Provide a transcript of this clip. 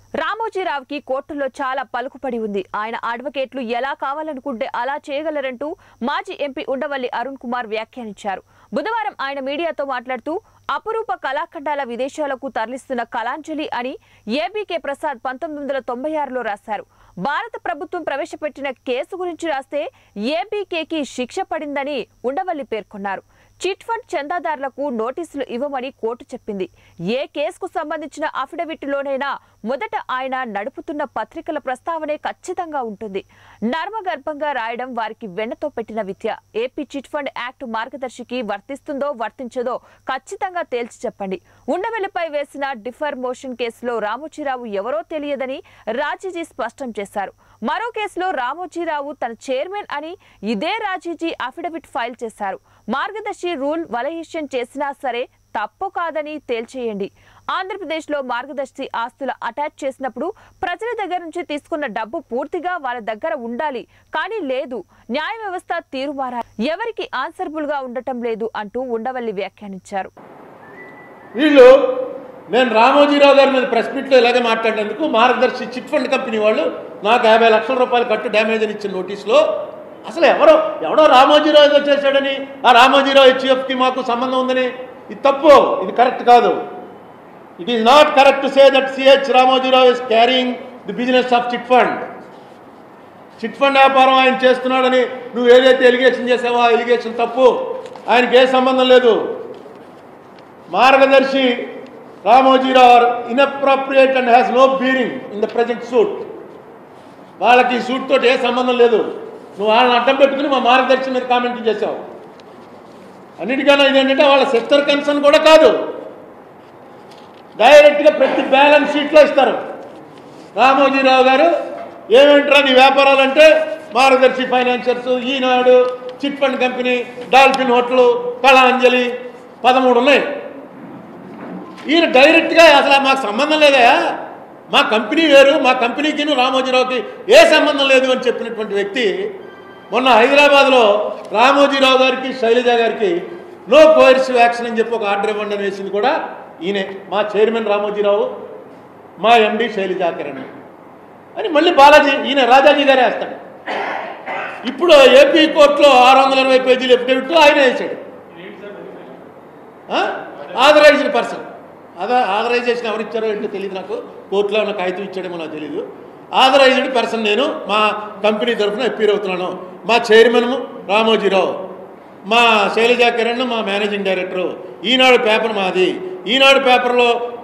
రామోజీరావుకి కోర్టులో చాలా పలుకుపడి ఉంది ఆయన అడ్వకేట్లు ఎలా కావాలనుకుంటే అలా చేయగలరంటూ మాజీ ఎంపీ ఉండవల్లి అరుణ్ కుమార్ వ్యాఖ్యానించారు బుధవారం ఆయన మీడియాతో మాట్లాడుతూ అపురూప కళాఖండాల విదేశాలకు తరలిస్తున్న కళాంజలి అని ఏబీకే ప్రసాద్ పంతొమ్మిది వందల తొంభై ఆరులో రాశారు భారత ప్రభుత్వం ప్రవేశపెట్టిన కేసు గురించి రాస్తే ఏబీకేకి శిక్ష పడిందని ఉండవల్లి పేర్కొన్నారు చిట్ ఫండ్ చందాదారులకు నోటీసులు ఇవ్వమని కోర్టు చెప్పింది ఏ కేసుకు సంబంధించిన అఫిడవిట్లోనైనా మొదట ఆయన నడుపుతున్న పత్రికల ప్రస్తావనే ఖచ్చితంగా ఉంటుంది నర్మగర్భంగా రాయడం వారికి వెన్నతో పెట్టిన విద్య ఏపీ చిట్ ఫండ్ యాక్ట్ మార్గదర్శికి వర్తిస్తుందో వర్తించదో ఖచ్చితంగా తేల్చి చెప్పండి ఉండవెల్లిపై వేసిన డిఫర్ మోషన్ కేసులో రామోజీరావు ఎవరో తెలియదని రాజీజీ స్పష్టం చేశారు మరో కేసులో రామోజీరావు తన చైర్మన్ అని ఇదే రాజీజీ అఫిడవిట్ ఫైల్ చేశారు మార్గదర్శి రూల్ వలహిష్యం చేసినా సరే తప్పు కాదని తేల్చేయండి ఆంధ్రప్రదేశ్లో మార్గదర్శి ఆస్తుల అటాచ్ చేసినప్పుడు ప్రజల దగ్గర నుంచి తీసుకున్న డబ్బు పూర్తిగా వాళ్ళ దగ్గర ఉండాలి కానీ లేదు న్యాయ వ్యవస్థ తీరుమారా ఎవరికి ఆన్సరబుల్ గా ఉండటం లేదు అంటూ ఉండవల్లి వ్యాఖ్యానించారు వీళ్ళు నేను రామోజీరావు గారి మీద ప్రెస్ మీట్లో ఇలాగే మాట్లాడినందుకు మార్గదర్శి చిట్ ఫండ్ కంపెనీ వాళ్ళు నాకు యాభై లక్షల రూపాయలు కట్టు డ్యామేజ్ అని ఇచ్చిన నోటీసులో అసలు ఎవరో ఎవడో రామోజీరావు ఏదో చేశాడని ఆ రామోజీరావు హెచ్ఎఫ్కి మాకు సంబంధం ఉందని ఇది తప్పు ఇది కరెక్ట్ కాదు it is not correct to say that CH Ramoji Rao is carrying the business of chit fund chit fund వ్యాపారం ఆయన చేస్తున్నాడని నువ్వు ఏదైతే ఎలిగేషన్ చేసావో ఆ ఎలిగేషన్ తప్పు ఆయనకి ఏ సంబంధం లేదు Margadarsi Ramoji Rao are inappropriate and has no bearing in the present suit వాళ్ళకి ఈ సూట్ తోటి ఏ సంబంధం లేదు నువ్వు వాళ్ళని అడ్డం పెట్టుకుని మా మార్గదర్శి మీద కామెంట్ చేసావు అన్నిటికన్నా ఇదేంటంటే వాళ్ళ సిస్టర్ కన్సర్న్ కూడా కాదు డైరెక్ట్గా ప్రతి బ్యాలెన్స్ షీట్లో ఇస్తారు రామోజీరావు గారు ఏమేంటారా నీ వ్యాపారాలు అంటే Margadarsi financiers Eenadu chit fund company Dolphin hotel Kalanjali పదమూడు ఉన్నాయి ఈయన డైరెక్ట్గా అసలు మాకు సంబంధం లేదా మా కంపెనీ వేరు మా కంపెనీకి రామోజీరావుకి ఏ సంబంధం లేదు అని చెప్పినటువంటి వ్యక్తి మొన్న హైదరాబాద్లో రామోజీరావు గారికి శైలజ గారికి నో కోయర్సివ్ యాక్షన్ అని చెప్పి ఒక ఆర్డర్ ఇవ్వండి అని వేసింది కూడా ఈయనే మా చైర్మన్ రామోజీరావు మా ఎండి శైలజా కిరణ్ అని మళ్ళీ బాలాజీ ఈయన రాజాజీ గారే వేస్తాడు ఇప్పుడు ఏపీ కోర్టులో ఆరు వందల ఇరవై పేజీలు ఎఫిడవిట్ ఆయన వేసాడు ఆథరైజ్డ్ పర్సన్ అదా ఆథరైజేషన్ ఎవరు ఇచ్చారో ఏంటో తెలియదు నాకు కోర్టులో ఉన్న కాగితం ఇచ్చాడేమో నాకు తెలియదు ఆథరైజ్డ్ పర్సన్ నేను మా కంపెనీ తరఫున అపీర్ అవుతున్నాను మా చైర్మన్ రామోజీరావు మా శైలజా కిరణ్ మా మేనేజింగ్ డైరెక్టరు ఈనాడు పేపర్ మాది ఈనాడు పేపర్లో